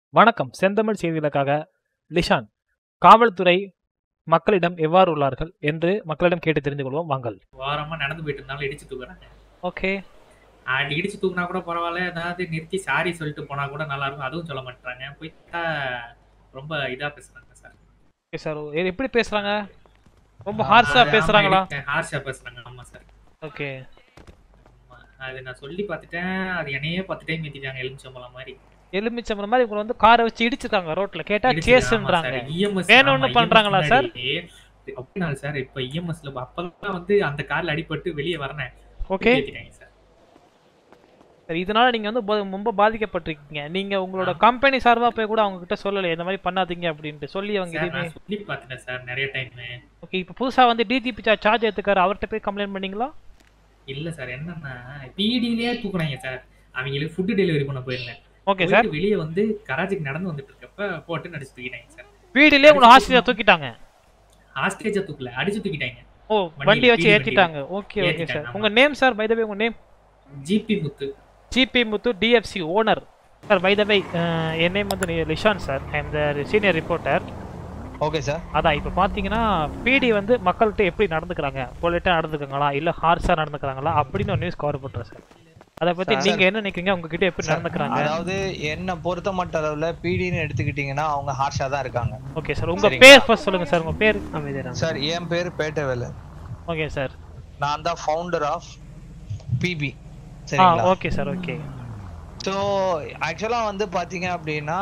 வணக்கம் செந்தமிழ் செய்திகளுக்காக லிஷான் காவல்துறை மக்களிடம் எவ்வாறு உள்ளார்கள் என்று மக்களிடம் கேட்டு தெரிந்து கொள்வோம் வாங்கள் வாரமா நடந்து போயிட்டு இருந்தாலும் இடிச்சு தூக்குறாங்க ஓகே அப்படி இடிச்சு தூக்குனா கூட பரவாயில்ல ஏதாவது நிறுத்தி சாரி சொல்லிட்டு போனா கூட நல்லா இருக்கும் அதுவும் சொல்ல மாட்டாங்க போயிட்டா ரொம்ப இதா பேசுறாங்க சார் ஓகே சார் எப்படி பேசுறாங்க ரொம்ப ஹார்ஷா பேசுறாங்களா ஹார்ஷா பேசுறாங்க ஆமா சார் ஓகே ஆமா. அது நான் சொல்லி பார்த்துட்டேன் அது என்னையே பத்து டைம் ஏத்திட்டாங்க எலுமிச்சம்பழம் மாதிரி எலுமிச்சம்பரம் மாதிரி உங்களை வந்து காரை வச்சு இடிச்சிருக்காங்க ரோட்ல கேட்டா இடிச்சுட்டாங்க. கேஸ்ன்றாங்க ஆமா சார். EMS வேணும்னு ஆமா, பண்றாங்களா EMS சார்? முன்னாடி அப்படின்னா சார் இப்ப இஎம்எஸ்ல அப்பதான் வந்து அந்த கார்ல அடிபட்டு வெளியே வரனேன் ஓகே ஏத்திட்டாங்க சார் சரி இதனால நீங்க வந்து போ- ரொம்ப பாதிக்கப்பட்டிருக்கீங்க நீங்க உங்களோட கம்பெனி சார்பா போய் கூட அவங்க கிட்ட சொல்லல இந்த மாதிரி பண்ணாதீங்க அப்படின்ட்டு சொல்லி அவங்க சார் எதுவுமே நான் சொல்லி பார்த்துட்டேன் சார் நிறைய டைம் ஓகே இப்போ புதுசா வந்து டிஜிபி சார்ஜ் எடுத்துக்காரு அவர்கிட்ட போய் கம்ப்ளைண்ட் பண்ணீங்களா இல்ல சார் என்னன்னா பிடிலயே தூக்குனாங்க சார் அவங்களுக்கு ஃபுட் டெலிவரி பண்ண போயிருந்தேன் ஓகே சார் போயிட்டு வெளியே வந்து கராச்சிக்கு நடந்து வந்துட்டு இருக்கப்ப போட்டு நடிச்சு தூக்கிட்டாங்க சார் வீடிலே உங்களை ஹாஸ்டல்ல தூக்கிட்டாங்க ஹாஸ்டேஜா தூக்கல அடிச்சு தூக்கிட்டாங்க ஓ வண்டியில, வண்டி வச்சு PD ஏத்திட்டாங்க ஓகே ஓகே ஏத்திட்டாங்க, சார் ஆமா. உங்க name sir by the way உங்க name GP Muthu GP Muthu DFC owner sir by the way என் நேம் வந்து Lishan sir I am the senior reporter okay sir அதான் இப்போ பார்த்தீங்கன்னா பிடி வந்து மக்கள்கிட்ட எப்படி நடந்துக்கிறாங்க பொலிட்டாக நடந்துக்கிறாங்களா இல்லை ஹார்ஸாக நடந்துக்கிறாங்களா அப்படின்னு ஒரு நியூஸ் கவர் பண்ணுறேன் சார் அதை பற்றி சார். நீங்கள் என்ன நினைக்கிறீங்க உங்ககிட்ட எப்படி நடந்துக்கிறாங்க அதாவது என்ன பொறுத்த மட்டும் அளவுல பிடின்னு எடுத்துக்கிட்டீங்கன்னா அவங்க ஹார்ஷா தான் இருக்காங்க ஓகே சார் உங்கள் சரிங்க. பேர் ஃபர்ஸ்ட் சொல்லுங்கள் சார் உங்கள் பேர் அமைதியாக சார் என் பேர் பேட்டவேலு ஓகே சார் நான் தான் ஃபவுண்டர் ஆஃப் பிபி ஆ சரிங்களா ஓகே சார் ஓகே ஸோ ஆக்சுவலா வந்து பாத்தீங்க அப்படின்னா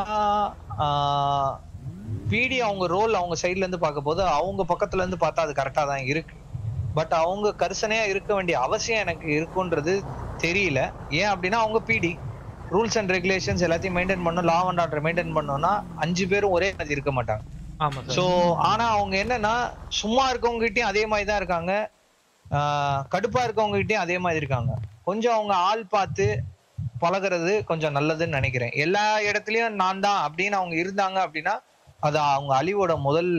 பிடி அவங்க ரோல் அவங்க சைடுல இருந்து பார்க்க போது அவங்க பக்கத்துல இருந்து பார்த்தா அது கரெக்டா தான் இருக்கு பட் அவங்க கரிசனையா இருக்க வேண்டிய அவசியம் எனக்கு இருக்குன்றது தெரியல ஏன் அப்படின்னா அவங்க பிடி ரூல்ஸ் அண்ட் ரெகுலேஷன்ஸ் எல்லாத்தையும் மெயின்டைன் பண்ணணும் லா அண்ட் ஆர்டர் மெயின்டைன் பண்ணோம்னா அஞ்சு பேரும் ஒரே மாதிரி இருக்க மாட்டாங்க ஆமாம் சோ சார் ஆனா அவங்க என்னன்னா சும்மா இருக்கவங்க கிட்டயும் அதே மாதிரி தான் இருக்காங்க ஆஹ் கடுப்பா இருக்கவங்க கிட்டயும் அதே மாதிரி இருக்காங்க கொஞ்சம் அவங்க ஆள் பார்த்து பழகுறது கொஞ்சம் நல்லதுன்னு நினைக்கிறேன் எல்லா இடத்துலயும் நான் தான் அப்படின்னு அவங்க இருந்தாங்க அப்படின்னா அது அவங்க அழிவோட முதல்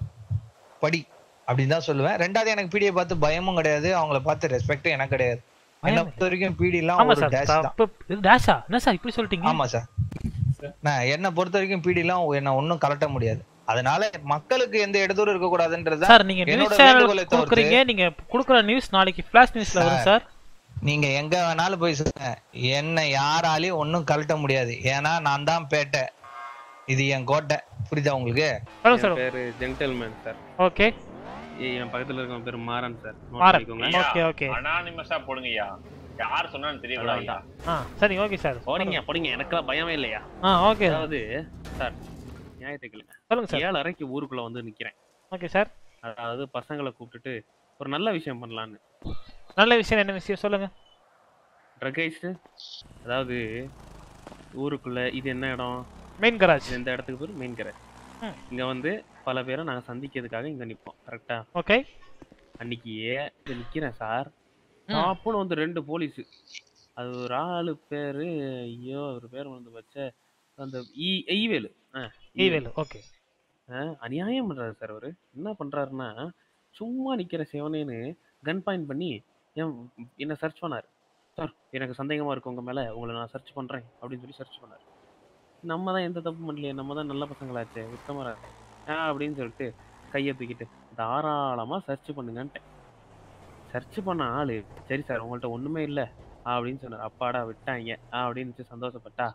படி அப்படின்னு தான் சொல்லுவேன் ரெண்டாவது எனக்கு பீடியை பார்த்து பயமும் கிடையாது அவங்கள பார்த்து ரெஸ்பெக்டும் எனக்கு கிடையாது என்னை பயம் பொறுத்த வரைக்கும் பீடி எல்லாம் ஆமாம் ஒரு சார் டேஷ் தான் தப்பு இது டேஷா என்ன சார் இப்படி சொல்லிட்டீங்க ஆமா சார் நான் என்னை பொறுத்த வரைக்கும் பீடி எல்லாம் என்ன ஒண்ணும் கலட்ட முடியாது அதனால மக்களுக்கு எந்த இடத்தூரும் இருக்க கூடாதுன்றது சார் நீங்கள் என்னோட நியூஸ் சேனல் வேண்டுகோளை தவிர்த்து- கொடுக்குறீங்க நீங்கள் கொடுக்குற நியூஸ் நாளைக்கு ஃப்ளாஷ் நியூஸில் வரும் சார் நீங்க எங்க வேணாலும் போய் சொல்லுங்க என்ன யாராலையும் ஒண்ணும் கழட்ட முடியாது ஏன்னா நான் தான் பேட்டை இது என் கோட்டை புரியுதா உங்களுக்கு சொல்லுங்க சார் என் பேரு ஜென்டில்மேன் சார் ஓகே என் பக்கத்துல இருக்க பேர் மாறன் சார் note மாறன் பண்ணிக்கோங்க. ஓகே ஓகே அனானிமஸா போடுங்கய்யா யார் சொன்னாலும் தெரியக்கூடாதுயா ஆ சரி ஓகே சார் போறீங்க போறீங்க எனக்கெல்லாம் பயமே இல்லையா ஆ ஓகே அதாவது சார் ஞாயிற்றுக்கிழமை சொல்லுங்க சார் ஏழரைக்கு ஊருக்குள்ள வந்து நிக்கிறேன் ஓகே சார் அதாவது பசங்களை கூப்பிட்டுட்டு ஒரு நல்ல விஷயம் பண்ணலான்னு நல்ல விஷயம் என்ன விஷயம் சொல்லுங்க ட்ரகைஸ்டு அதாவது ஊருக்குள்ள இது என்ன இடம் மெயின் கராஜ் இது இந்த இடத்துக்கு பேர் மெயின் கரை ம். இங்க வந்து பல பேரை நாங்க சந்திக்கிறதுக்காக இங்க நிப்போம் கரெக்டா ஓகே அன்னைக்கு இங்க நிக்கிறேன் சார் ம். டாப்புன்னு வந்து ரெண்டு போலீஸ் அது ஒரு ஆளு பேரு ஐயோ அவர் பேர் வந்து வச்ச அந்த ஈ ஈவேலு ஆ, ஈவேல் ஓகே ஆ, அநியாயம் பண்றாரு சார் அவரு என்ன பண்றாருன்னா சும்மா நிக்கிற சிவனேன்னு கன் பாயிண்ட் பண்ணி என் என்ன சர்ச் பண்ணாரு சார் எனக்கு சந்தேகமா இருக்கு உங்க மேல உங்களை நான் சர்ச் பண்றேன் அப்படின்னு சொல்லி சர்ச் பண்ணாரு நம்ம தான் எந்த தப்பு பண்ணலையே நம்ம தான் நல்ல பசங்களாச்சே உத்தமரா ஆ அப்படின்னு சொல்லிட்டு கையை தூக்கிட்டு தாராளமா சர்ச் பண்ணுங்கன்ட்டேன் சர்ச் பண்ண ஆளு சரி சார் உங்கள்ட்ட ஒண்ணுமே இல்ல அப்படின்னு சொன்னார் அப்பாடா விட்டாங்க அப்படின்னு சொல்லி சந்தோஷப்பட்டா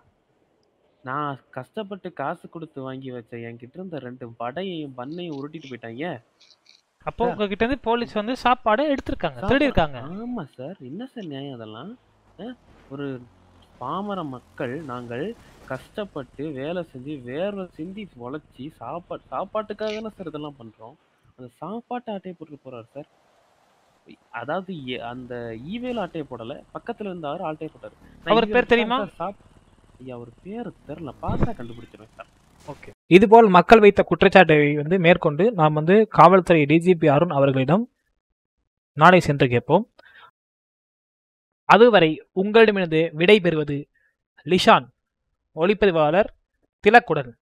நான் கஷ்டப்பட்டு காசு கொடுத்து வாங்கி வச்ச என்கிட்ட இருந்த ரெண்டு வடையையும் பண்ணையும் உருட்டிட்டு போயிட்டாங்க அப்போ உங்ககிட்ட இருந்து போலீஸ் வந்து சாப்பாடு எடுத்திருக்காங்க திருடி இருக்காங்க ஆமா சார் என்ன சார் நியாயம் அதெல்லாம் அஹ், ஒரு பாமர மக்கள் நாங்கள் கஷ்டப்பட்டு வேலை செஞ்சு வேர்வை சிந்தி உழைச்சி சாப்பாடு சாப்பாட்டுக்காக தானே சார் இதெல்லாம் பண்றோம் அந்த சாப்பாட்டு அட்டையை போட்டு போறாரு சார் அதாவது எ- அந்த ஈவேல் அட்டையை போடல பக்கத்துல இருந்த அவர் ஆட்டையை போட்டாரு நான் அவர் ஈவேல் பேர் தெரியுமா? சார், சாப்- ஐயா அவர் பேர் தெரியல பார்த்தா கண்டுபிடிச்சிருவேன் சார் ஓகே இதுபோல் மக்கள் வைத்த குற்றச்சாட்டை வந்து மேற்கொண்டு நாம் வந்து காவல்துறை டிஜிபி அருண் அவர்களிடம் நாளை சென்று கேட்போம் அதுவரை உங்களிடமிருந்து விடை பெறுவது லிஷான் ஒளிப்பதிவாளர் திலக்குடன்